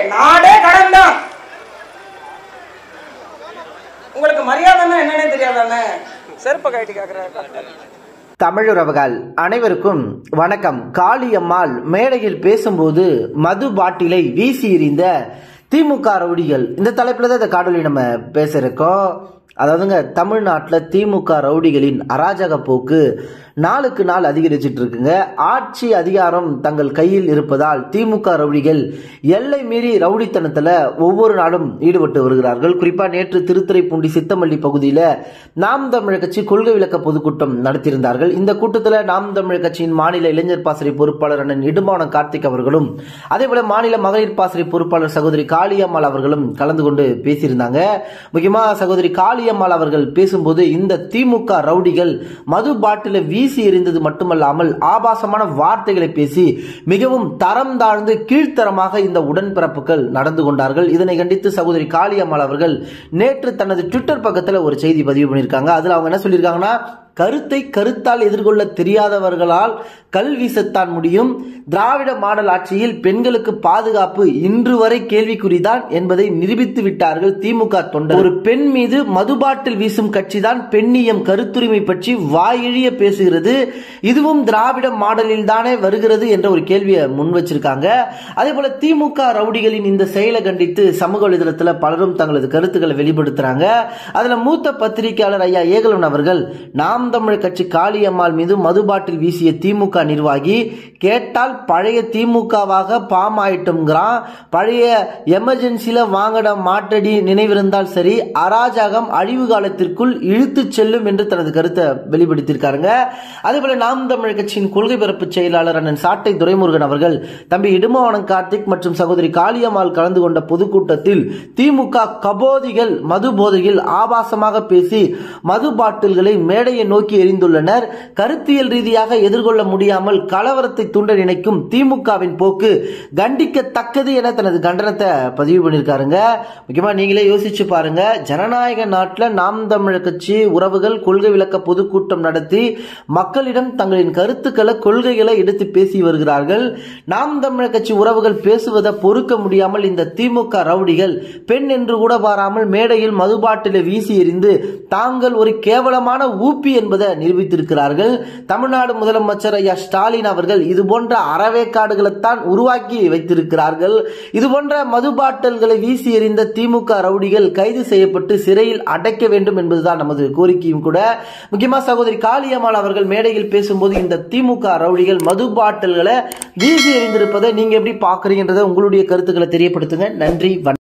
நாடே கடன் தான் உங்களுக்கு மரியாதைன்னா என்னன்னே தெரியாதானே செருப்பை கைட்டு கேட்குறேன் தமிழுறவுகள் அனைவருக்கும் வணக்கம் காளியம்மாள் மேடையில் பேசும்போது மது பாட்டிலை வீசி எறிந்த திமுக ரவுடிகள் இந்த தலைப்புல தான் இந்த காணொலி நம்ம பேச இருக்கோம் அதாவதுங்க தமிழ்நாட்டில் திமுக ரவுடிகளின் அராஜக போக்கு நாளுக்கு நாள் அதிகரிச்சிட்டு இருக்குங்க ஆட்சி அதிகாரம் தங்கள் கையில் இருப்பதால் திமுக ரவுடிகள் எல்லை மீறி ரவுடித்தனத்துல ஒவ்வொரு நாளும் ஈடுபட்டு வருகிறார்கள் குறிப்பா நேற்று திருத்துறைப்பூண்டி சித்தமல்லி பகுதியில் நாம் தமிழர் கட்சி கொள்கை விளக்க பொதுக்கூட்டம் நடத்தியிருந்தார்கள் இந்த கூட்டத்தில் நாம் தமிழர் கட்சியின் மாநில இளைஞர் பாசறை பொறுப்பாளர் அண்ணன் இடுமானம் கார்த்திக் அவர்களும் அதே போல மாநில மகளிர் பாசறை பொறுப்பாளர் சகோதரி காளியம்மாள் அவர்களும் கலந்து கொண்டு பேசியிருந்தாங்க முக்கியமா சகோதரி காளியம்மாள் அவர்கள் பேசும்போது இந்த திமுக ரவுடிகள் மது பாட்டில வீசி எறிந்தது மட்டுமல்லாமல் ஆபாசமான வார்த்தைகளை பேசி மிகவும் தரம் தாழ்ந்து கீழ்த்தரமாக இந்த உடன்பிறப்புகள் நடந்து கொண்டார்கள் இதனை கண்டித்து சகோதரி காளியம்மாள் அவர்கள் நேற்று தனது ட்விட்டர் பக்கத்தில் ஒரு செய்தி பதிவு பண்ணியிருக்காங்க அதில் அவங்க என்ன சொல்லியிருக்காங்கன்னா கருத்தை கருத்தால் எதிர்கொள்ள தெரியாதவர்களால் கல் வீசத்தான் முடியும் திராவிட மாடல் ஆட்சியில் பெண்களுக்கு பாதுகாப்பு இன்று வரை கேள்விக்குறிதான் என்பதை நிரூபித்து விட்டார்கள் திமுக தொண்டர் ஒரு பெண் மீது மதுபாட்டில் வீசும் கட்சிதான் பெண்ணியம் கருத்துரிமை பற்றி வாயிழிய பேசுகிறது இதுவும் திராவிட மாடலில் தானே வருகிறது என்ற ஒரு கேள்வியை முன் வச்சிருக்காங்க அதே போல திமுக ரவுடிகளின் இந்த செயலை கண்டித்து சமூக வலைதளத்தில் பலரும் தங்களது கருத்துக்களை வெளிப்படுத்துறாங்க அதுல மூத்த பத்திரிகையாளர் ஐயா ஏகலன் அவர்கள் நாம் தமிழர் கட்சி காளியம்மாள் மீது மதுபாட்டில் வீசிய திமுக நிர்வாகி கேட்டால் பழைய திமுகவாக பாம் ஆயிட்டோம்ங்கிறான் பழைய எமர்ஜென்சில வாங்கட மாற்றடி நினைவிருந்தால் சரி அராஜகம் அழிவு காலத்திற்குள் இழுத்து செல்லும் என்று தனது கருத்தை வெளிப்படுத்தியிருக்காருங்க அதே போல நாம் தமிழர் கட்சியின் கொள்கை பரப்பு செயலாளர் அண்ணன் சாட்டை துரைமுருகன் அவர்கள் தம்பி இடுமாவனம் கார்த்திக் மற்றும் சகோதரி காளியம்மாள் கலந்து கொண்ட பொதுக்கூட்டத்தில் திமுக கபோதிகள் மது போதையில் ஆபாசமாக பேசி மது பாட்டில்களை மேடையை நோக்கி எரிந்துள்ளனர் கருத்தியல் ரீதியாக எதிர்கொள்ள முடியாமல் கலவரத்தை தூண்ட நினைக்கும் திமுகவின் போக்கு கண்டிக்கத்தக்கது என தனது கண்டனத்தை பதிவு பண்ணியிருக்காருங்க முக்கியமா நீங்களே யோசிச்சு பாருங்க ஜனநாயக நாட்டில் நாம் தமிழர் கட்சி உறவுகள் கொள்கை விளக்க பொதுக்கூட்டம் நடத்தி மக்களிடம் தங்களின் கருத்துக்களை கொள்கைகளை எடுத்து பேசி வருகிறார்கள் நாம் தமிழர் கட்சி உறவுகள் பேசுவதை பொறுக்க முடியாமல் இந்த திமுக ரவுடிகள் பெண் என்று கூட பாராமல் மேடையில் மதுபாட்டில வீசி எறிந்து தாங்கள் ஒரு கேவலமான ஊப்பி என்பதை நிரூபித்திருக்கிறார்கள் தமிழ்நாடு முதலமைச்சர் ஐயா ஸ்டாலின் அவர்கள் இது போன்ற அறவேக்காடுகளைத்தான் உருவாக்கி வைத்திருக்கிறார்கள் இது போன்ற மது பாட்டல்களை வீசி எறிந்த திமுக ரவுடிகள் கைது செய்யப்பட்டு சிறையில் அடைக்க வேண்டும் என்பதுதான் நமது கோரிக்கையும் கூட முக்கியமா சகோதரி காளியம்மாள் அவர்கள் மேடையில் பேசும்போது இந்த திமுக ரவுடிகள் மது பாட்டல்களை வீசி எறிந்திருப்பதை நீங்க எப்படி பாக்குறீங்கன்றதை உங்களுடைய கருத்துக்களை தெரியப்படுத்துங்க நன்றி வணக்கம்